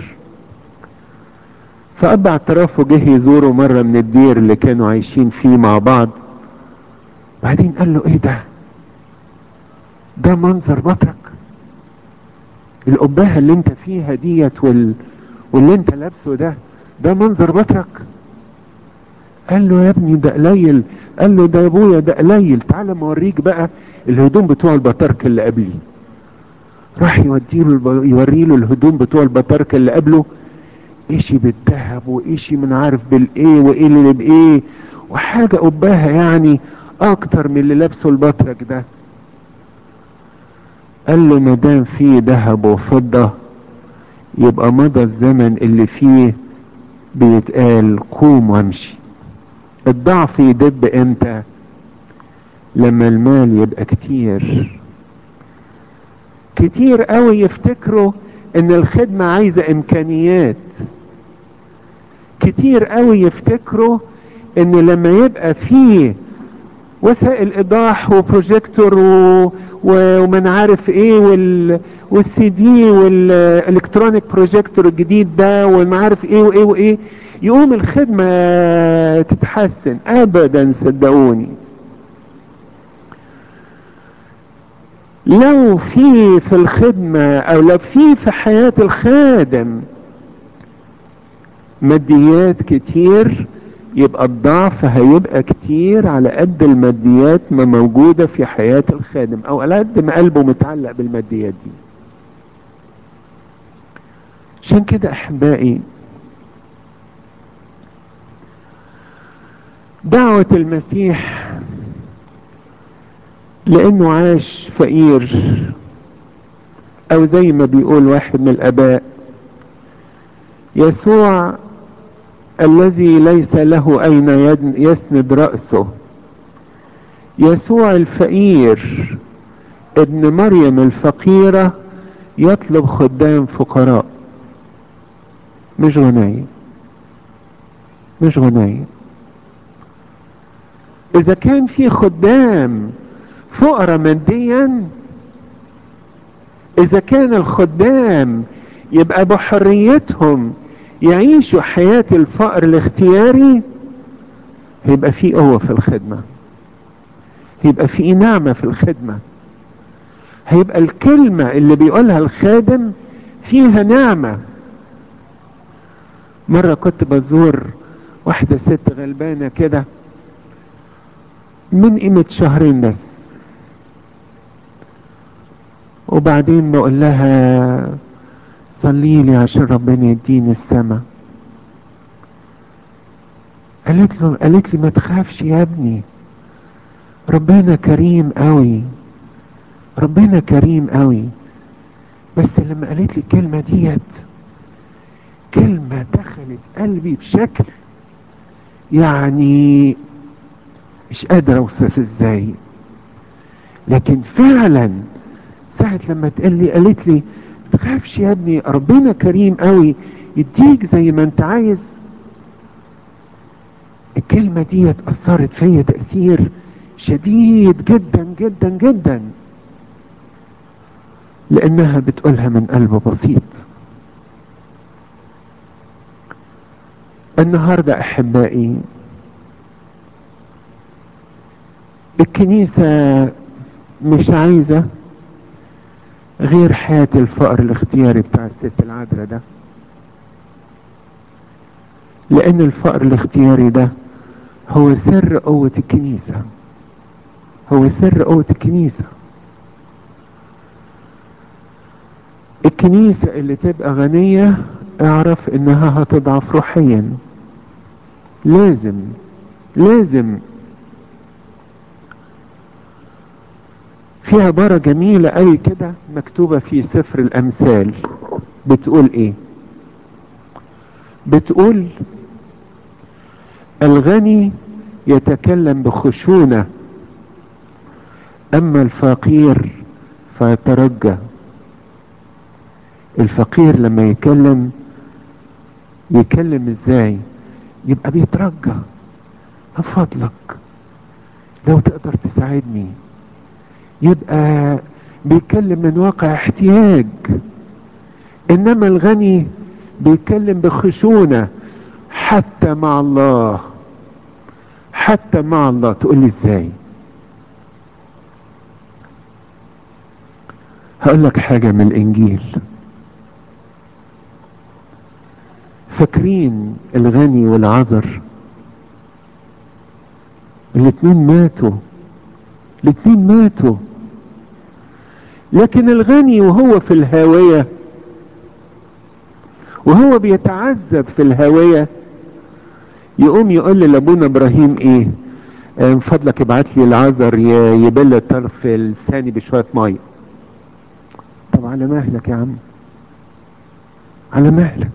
فأب اعترافه جه يزوره مرة من الدير اللي كانوا عايشين فيه مع بعض بعدين قال له ايه ده ده منظر بطرك القباهة اللي انت فيها ديت وال... واللي انت لابسه ده ده منظر بطرك قال له يا ابني ده قليل قال له ده يا ابويا ده قليل تعالى ما اوريك بقى الهدوم بتوع البطاركة اللي قبلي راح يوديله الب... يوريله الهدوم بتوع البطاركة اللي قبله ايشي بالذهب وايشي من عارف بالايه وايه اللي بايه وحاجة قباها يعني اكتر من اللي لابسه البطرك ده قال له ما دام فيه ذهب وفضة يبقى مضى الزمن اللي فيه بيتقال قوم وامشي الضعف يدب امتى لما المال يبقى كتير كتير قوي يفتكروا ان الخدمة عايزة امكانيات كتير قوي يفتكروا ان لما يبقى فيه وسائل ايضاح وبروجيكتور و... ومن عارف ايه وال... والسي دي والالكترونيك بروجيكتور الجديد ده وما عارف ايه وايه وايه يقوم الخدمة تتحسن ابدا صدقوني لو في في الخدمة او لو في في حياة الخادم ماديات كتير يبقى الضعف هيبقى كتير على قد الماديات ما موجودة في حياة الخادم او على قد ما قلبه متعلق بالماديات دي عشان كده احبائي دعوة المسيح لانه عاش فقير او زي ما بيقول واحد من الاباء يسوع الذي ليس له اين يسند رأسه يسوع الفقير ابن مريم الفقيرة يطلب خدام فقراء مش غنايم مش غنايم اذا كان في خدام فقراء ماديا اذا كان الخدام يبقى بحريتهم يعيشوا حياة الفقر الاختياري هيبقى في قوة في الخدمة هيبقى في نعمة في الخدمة هيبقى الكلمة اللي بيقولها الخادم فيها نعمة مرة كنت بزور واحدة ست غلبانة كده من قيمة شهرين بس وبعدين بقول لها صلي لي عشان ربنا يديني السما قالت له قالت لي ما تخافش يا ابني ربنا كريم قوي ربنا كريم قوي بس لما قالت لي الكلمة ديت كلمة دخلت قلبي بشكل يعني مش قادر اوصف ازاي لكن فعلا ساعة لما تقال لي قالت لي تخافش يا ابني ربنا كريم قوي يديك زي ما انت عايز الكلمة دي اثرت فيا تأثير شديد جدا جدا جدا لانها بتقولها من قلب بسيط النهاردة احبائي الكنيسة مش عايزة غير حياة الفقر الاختياري بتاع الست العذراء ده لان الفقر الاختياري ده هو سر قوة الكنيسة هو سر قوة الكنيسة الكنيسة اللي تبقى غنية اعرف انها هتضعف روحيا لازم لازم في عبارة جميلة قوي كده مكتوبة في سفر الامثال بتقول ايه بتقول الغني يتكلم بخشونة اما الفقير فيترجى الفقير لما يتكلم يتكلم ازاي يبقى بيترجى من فضلك لو تقدر تساعدني يبقى بيتكلم من واقع احتياج انما الغني بيتكلم بخشونة حتى مع الله حتى مع الله تقول لي ازاي هقول لك حاجة من الانجيل فاكرين الغني والعذر الاتنين ماتوا الاتنين ماتوا لكن الغني وهو في الهاوية وهو بيتعذب في الهاوية يقوم يقول لابونا ابراهيم ايه آه، من فضلك ابعت لي العذر ي- يبل طرف لساني بشوية مية طب على مهلك يا عم على مهلك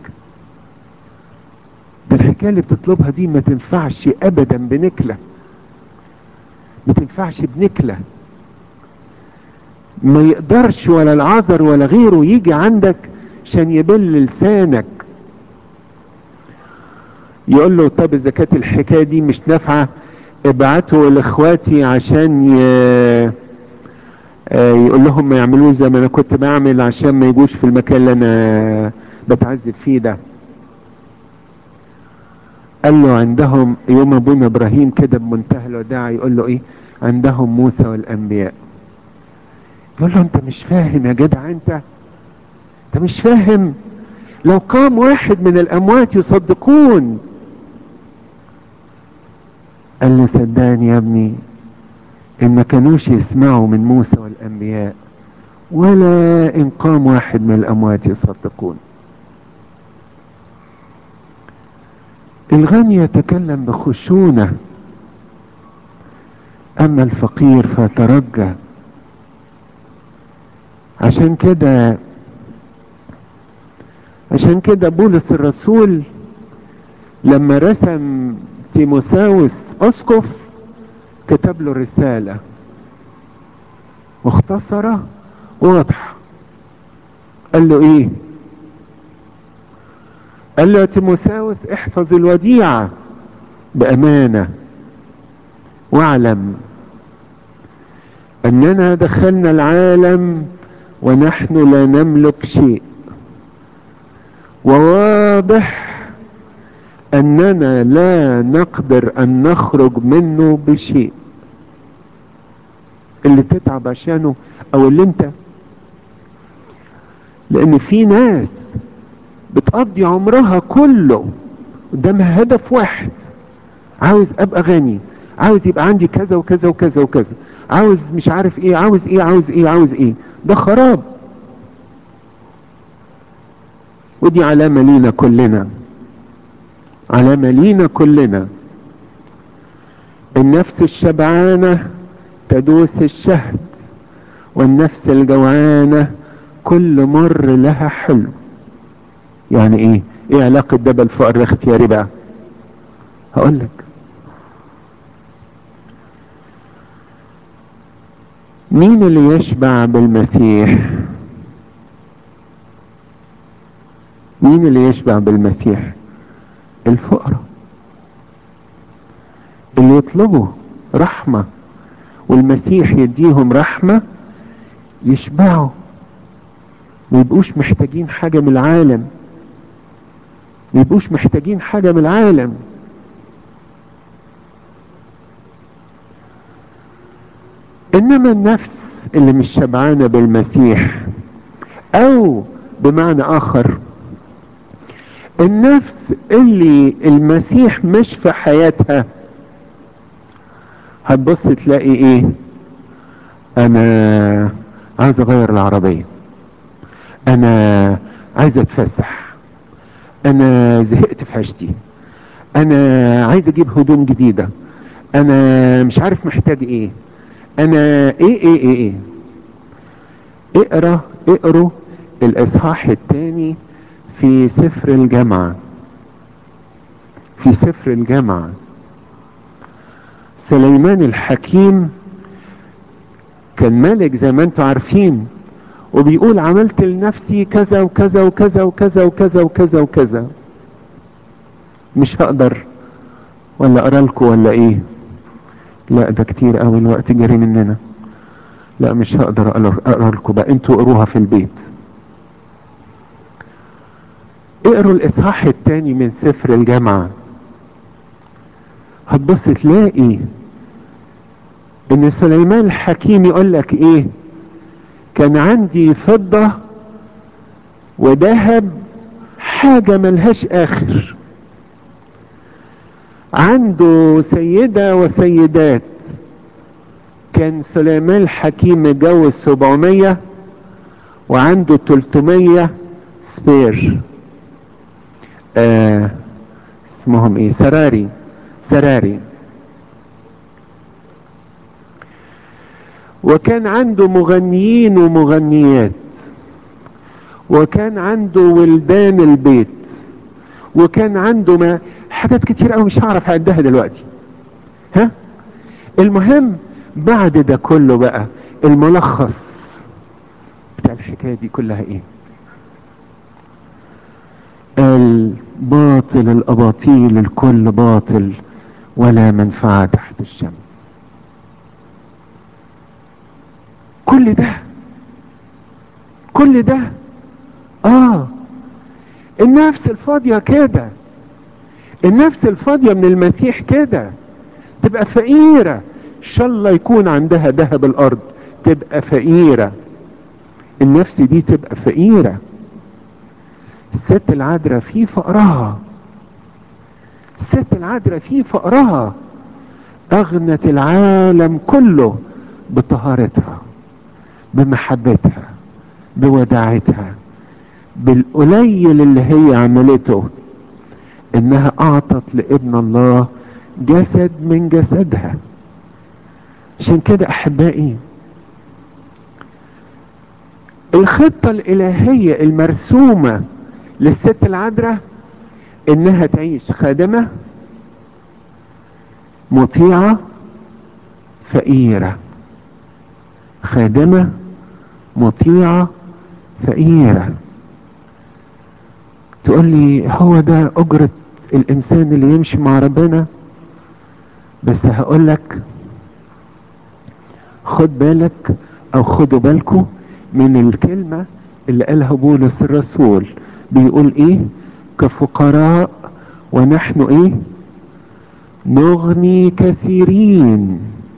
ده الحكاية اللي بتطلبها دي ما تنفعش ابدا بنكلة ما تنفعش بنكلة ما يقدرش ولا العذر ولا غيره يجي عندك عشان يبل لسانك يقول له طب اذا كانت الحكايه دي مش نافعه ابعته لاخواتي عشان ي... آه، يقول لهم ما يعملوش زي ما انا كنت بعمل عشان ما يجوش في المكان اللي انا بتعذب فيه ده قال له عندهم يوم ابونا ابراهيم كده بمنتهى الوداع يقول له ايه عندهم موسى والانبياء يقول له انت مش فاهم يا جدع انت انت مش فاهم لو قام واحد من الاموات يصدقون قال له صدقني يا ابني ان ما كانوش يسمعوا من موسى والانبياء ولا ان قام واحد من الاموات يصدقون الغني يتكلم بخشونة اما الفقير فترجى عشان كده عشان كده بولس الرسول لما رسم تيموساوس اسقف كتب له رسالة مختصرة واضحة قال له ايه قال له يا تيموساوس احفظ الوديعة بأمانة واعلم اننا دخلنا العالم ونحن لا نملك شيء وواضح اننا لا نقدر ان نخرج منه بشيء اللي تتعب عشانه او اللي انت لان في ناس بتقضي عمرها كله قدامها هدف واحد عاوز ابقى غني عاوز يبقى عندي كذا وكذا وكذا وكذا عاوز مش عارف ايه عاوز ايه عاوز ايه عاوز ايه ده خراب ودي علامة لينا كلنا علامة لينا كلنا النفس الشبعانة تدوس الشهد والنفس الجوعانة كل مر لها حلو يعني ايه ايه علاقة ده بالفقر الاختياري بقى هقول لك مين اللي يشبع بالمسيح مين اللي يشبع بالمسيح الفقراء اللي يطلبوا رحمة والمسيح يديهم رحمة يشبعوا ما يبقوش محتاجين حاجة من العالم ما يبقوش محتاجين حاجة من العالم انما النفس اللي مش شبعانة بالمسيح او بمعنى اخر النفس اللي المسيح مش في حياتها هتبص تلاقي ايه انا عايز اغير العربية انا عايز اتفسح انا زهقت في عيشتي انا عايز اجيب هدوم جديدة انا مش عارف محتاج ايه انا ايه ايه ايه ايه اقرا اقروا الاصحاح الثاني في سفر الجامعة في سفر الجامعة سليمان الحكيم كان ملك زي ما انتم عارفين وبيقول عملت لنفسي كذا وكذا وكذا وكذا وكذا وكذا وكذا مش هقدر ولا اقرا لكم ولا ايه لا ده كتير قوي الوقت جري مننا لا مش هقدر اقرا لكم بقى انتوا اقروها في البيت اقروا الاصحاح الثاني من سفر الجامعة هتبص تلاقي ان سليمان الحكيم يقول لك ايه كان عندي فضة وذهب حاجة ملهاش اخر عنده سيدة وسيدات كان سليمان الحكيم متجوز 700 وعنده 300 سبير آه اسمهم ايه سراري سراري وكان عنده مغنيين ومغنيات وكان عنده ولدان البيت وكان عنده ما حاجات كتير قوي مش هعرف اعدها دلوقتي ها المهم بعد ده كله بقى الملخص بتاع الحكايه دي كلها ايه الباطل الاباطيل الكل باطل ولا منفعه تحت الشمس كل ده كل ده اه النفس الفاضية كده النفس الفاضية من المسيح كده تبقى فقيرة ان شاء الله يكون عندها ذهب الارض تبقى فقيرة النفس دي تبقى فقيرة الست العذراء في فقرها الست العذراء في فقرها اغنت العالم كله بطهارتها بمحبتها بوداعتها بالقليل اللي هي عملته انها اعطت لابن الله جسد من جسدها عشان كده احبائي الخطة الالهية المرسومة للست العذراء انها تعيش خادمة مطيعة فقيرة خادمة مطيعة فقيرة تقول لي هو ده اجرة الانسان اللي يمشي مع ربنا بس هقول لك خد بالك او خدوا بالكم من الكلمة اللي قالها بولس الرسول بيقول ايه كفقراء ونحن ايه نغني كثيرين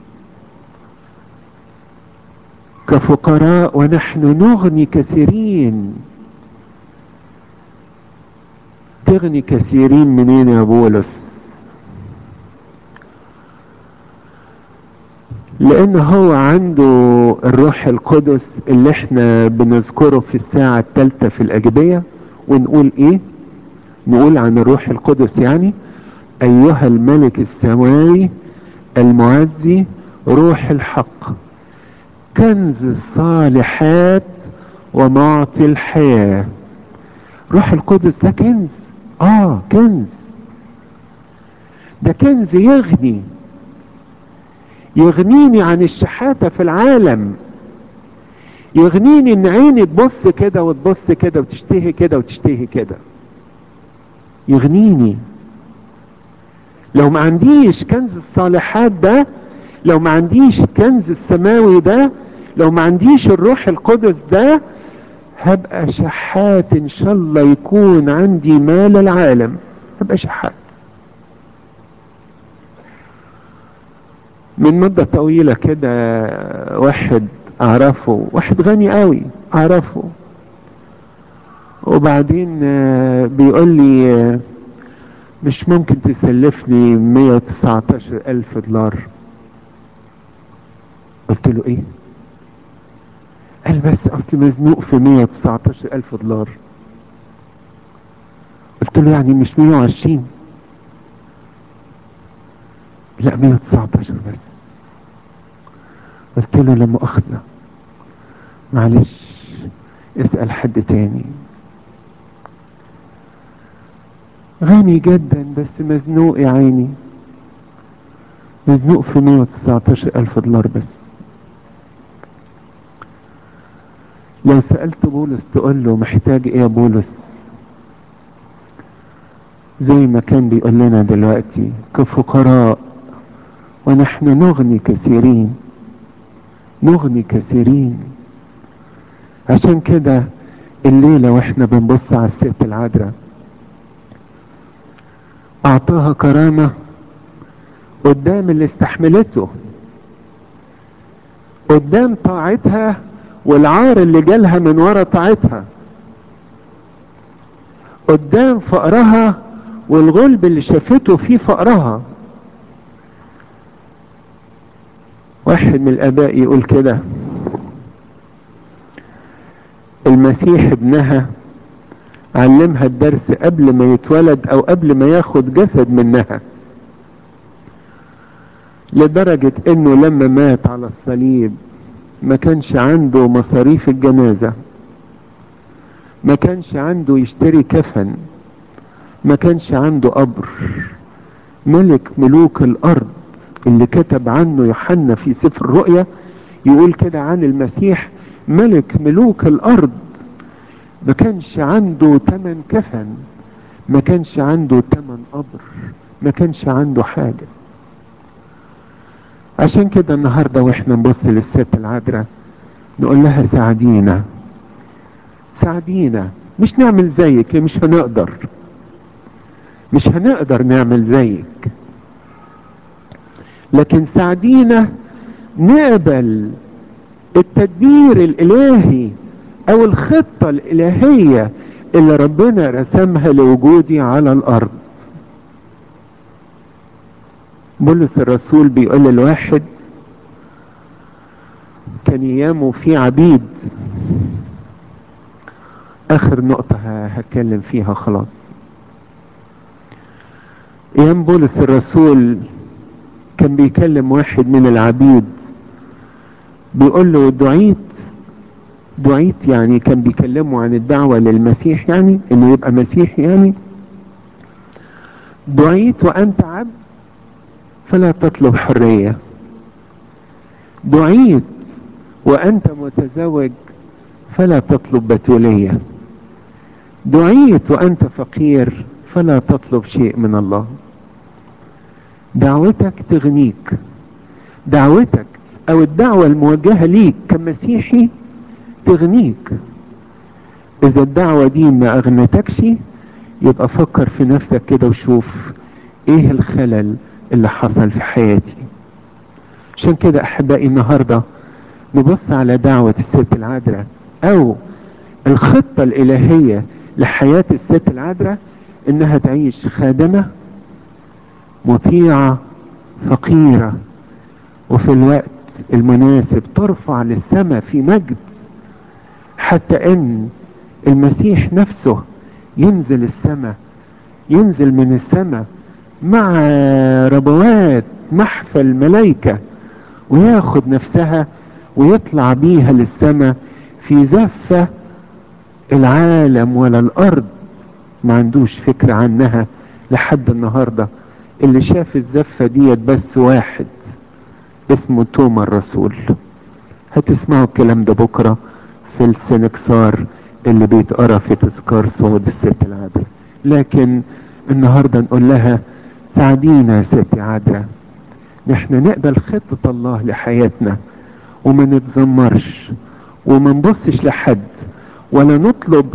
كفقراء ونحن نغني كثيرين تغني كثيرين منين يا بولس لان هو عنده الروح القدس اللي احنا بنذكره في الساعة الثالثة في الاجبية ونقول ايه نقول عن الروح القدس يعني ايها الملك السماوي المعزي روح الحق كنز الصالحات ومعطي الحياة روح القدس ده كنز اه كنز ده كنز يغني يغنيني عن الشحاتة في العالم يغنيني ان عيني تبص كده وتبص كده وتشتهي كده وتشتهي كده يغنيني لو ما عنديش كنز الصالحات ده لو ما عنديش الكنز السماوي ده لو ما عنديش الروح القدس ده هبقى شحات ان شاء الله يكون عندي مال العالم هبقى شحات من مدة طويلة كده واحد اعرفه واحد غني قوي اعرفه وبعدين بيقول لي مش ممكن تسلفني 119 الف دولار قلت له ايه قال بس اصل مزنوق في 119 الف دولار قلت له يعني مش 120 لا 119 بس قلت له لا مؤاخذة معلش اسأل حد تاني غني جدا بس مزنوق يا عيني مزنوق في 119 الف دولار بس لو سألت بولس تقول له محتاج ايه يا بولس زي ما كان بيقول لنا دلوقتي كفقراء ونحن نغني كثيرين نغني كثيرين عشان كده الليلة واحنا بنبص على الست العذراء اعطاها كرامة قدام اللي استحملته قدام طاعتها والعار اللي جالها من ورا طاعتها قدام فقرها والغلب اللي شافته في فقرها واحد من الاباء يقول كده المسيح ابنها علمها الدرس قبل ما يتولد او قبل ما ياخد جسد منها لدرجة انه لما مات على الصليب ما كانش عنده مصاريف الجنازة ما كانش عنده يشتري كفن ما كانش عنده قبر ملك ملوك الارض اللي كتب عنه يوحنا في سفر الرؤيا يقول كده عن المسيح ملك ملوك الارض ما كانش عنده تمن كفن ما كانش عنده تمن قبر ما كانش عنده حاجة عشان كده النهاردة واحنا نبص للست العذراء نقول لها ساعدينا ساعدينا مش نعمل زيك مش هنقدر مش هنقدر نعمل زيك لكن ساعدينا نقبل التدبير الالهي او الخطة الالهية اللي ربنا رسمها لوجودي على الارض بولس الرسول بيقول للواحد كان ايامه في عبيد اخر نقطة هتكلم فيها خلاص ايام بولس الرسول كان بيكلم واحد من العبيد بيقول له دعيت دعيت يعني كان بيكلمه عن الدعوة للمسيح يعني انه يبقى مسيح يعني دعيت وانت عبد فلا تطلب حرية دعيت وانت متزوج فلا تطلب بتولية دعيت وانت فقير فلا تطلب شيء من الله دعوتك تغنيك دعوتك او الدعوة الموجهة ليك كمسيحي تغنيك اذا الدعوة دي ما اغنتكش يبقى فكر في نفسك كده وشوف ايه الخلل اللي حصل في حياتي عشان كده احبائي النهاردة نبص على دعوة الست العذراء او الخطة الالهية لحياة الست العذراء انها تعيش خادمة مطيعة فقيرة وفي الوقت المناسب ترفع للسماء في مجد حتى ان المسيح نفسه ينزل السماء ينزل من السماء مع ربوات محفى الملائكة وياخد نفسها ويطلع بيها للسماء في زفة العالم ولا الارض ما عندوش فكرة عنها لحد النهاردة اللي شاف الزفة ديت بس واحد اسمه توما الرسول هتسمعوا الكلام ده بكرة في السنكسار اللي بيتقرا في تذكار صعود الست العذراء لكن النهاردة نقول لها ساعدينا يا ست عذراء نحن نقبل خطة الله لحياتنا وما نتذمرش وما نبصش لحد ولا نطلب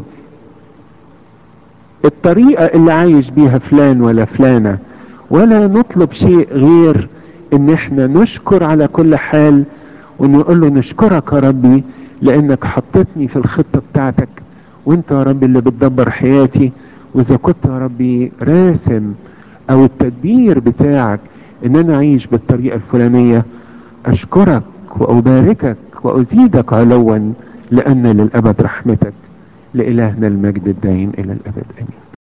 الطريقة اللي عايش بيها فلان ولا فلانة ولا نطلب شيء غير ان احنا نشكر على كل حال ونقول له نشكرك يا ربي لانك حطيتني في الخطة بتاعتك وانت يا ربي اللي بتدبر حياتي واذا كنت يا ربي راسم او التدبير بتاعك ان انا اعيش بالطريقة الفلانية اشكرك واباركك وازيدك علوا لان للابد رحمتك لالهنا المجد الدائم الى الابد امين